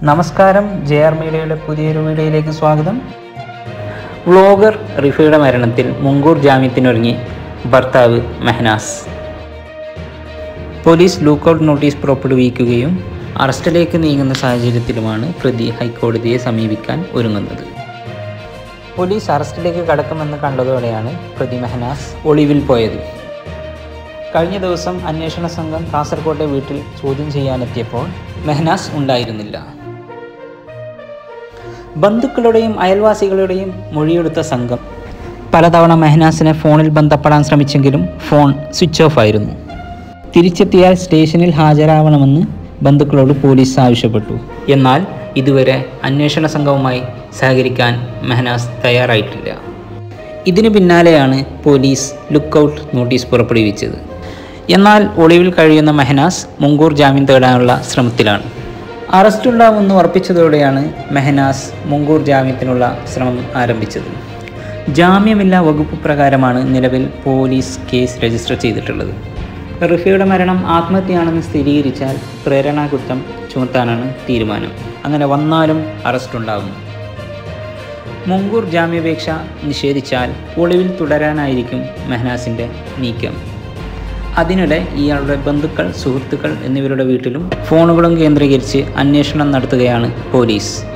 നമസ്കാരം J R മീഡിയയുടെ പുതിയൊരു വീഡിയോയിലേക്ക് സ്വാഗതം വ്ളോഗർ റിഫയുടെ മരണത്തിൽ മുൻകൂർ ജാമ്യത്തിനൊരുങ്ങി ഭർത്താവ് മെഹനാസ് പോലീസ് ലൂക്കൌട്ട് നോട്ടീസ് പുറപ്പെടുവിക്കുകയും അറസ്റ്റിലേക്ക് നീങ്ങുന്ന സാഹചര്യത്തിലുമാണ് പ്രതി ഹൈക്കോടതിയെ സമീപിക്കാൻ ഒരുങ്ങുന്നത് പോലീസ് അറസ്റ്റിലേക്ക് കടക്കുമെന്ന് കണ്ടതോടെയാണ് പ്രതി മെഹനാസ് ഒളിവിൽ പോയത് കഴിഞ്ഞ ദിവസം അന്വേഷണ സംഘം കാസർകോട്ടെ വീട്ടിൽ ചോദ്യം ചെയ്യാനെത്തിയപ്പോൾ മെഹനാസ് ഉണ്ടായിരുന്നില്ല ബന്ധുക്കളുടെയും അയൽവാസികളുടെയും മൊഴിയെടുത്ത സംഘം പലതവണ മെഹനാസിനെ ഫോണിൽ ബന്ധപ്പെടാൻ ശ്രമിച്ചെങ്കിലും ഫോൺ സ്വിച്ച് ഓഫ് ആയിരുന്നു തിരിച്ചെത്തിയാൽ സ്റ്റേഷനിൽ ഹാജരാവണമെന്ന് ബന്ധുക്കളോട് പോലീസ് ആവശ്യപ്പെട്ടു എന്നാൽ ഇതുവരെ അന്വേഷണ സംഘവുമായി സഹകരിക്കാൻ മെഹനാസ് തയ്യാറായിട്ടില്ല ഇതിനു പിന്നാലെയാണ് പോലീസ് ലുക്കൌട്ട് നോട്ടീസ് പുറപ്പെടുവിച്ചത് എന്നാൽ ഒളിവിൽ കഴിയുന്ന മെഹനാസ് മുൻകൂർ ജാമ്യം തേടാനുള്ള ശ്രമത്തിലാണ് അറസ്റ്റ് ഉണ്ടാവുമെന്ന് ഉറപ്പിച്ചതോടെയാണ് മെഹനാസ് മുൻകൂർ ജാമ്യത്തിനുള്ള ശ്രമം ആരംഭിച്ചത് ജാമ്യമില്ലാ വകുപ്പ് പ്രകാരമാണ് നിലവിൽ പോലീസ് കേസ് രജിസ്റ്റർ ചെയ്തിട്ടുള്ളത് റിഫയുടെ മരണം ആത്മഹത്യയാണെന്ന് സ്ഥിരീകരിച്ചാൽ പ്രേരണാ കുറ്റം ചുമത്താനാണ് തീരുമാനം അങ്ങനെ വന്നാലും അറസ്റ്റ് ഉണ്ടാകും മുൻകൂർ ജാമ്യാപേക്ഷ നിഷേധിച്ചാൽ ഒളിവിൽ തുടരാനായിരിക്കും മെഹനാസിൻ്റെ നീക്കം അതിനിടെ ഇയാളുടെ ബന്ധുക്കൾ സുഹൃത്തുക്കൾ എന്നിവരുടെ വീട്ടിലും ഫോണുകളും കേന്ദ്രീകരിച്ച് അന്വേഷണം നടത്തുകയാണ് പോലീസ്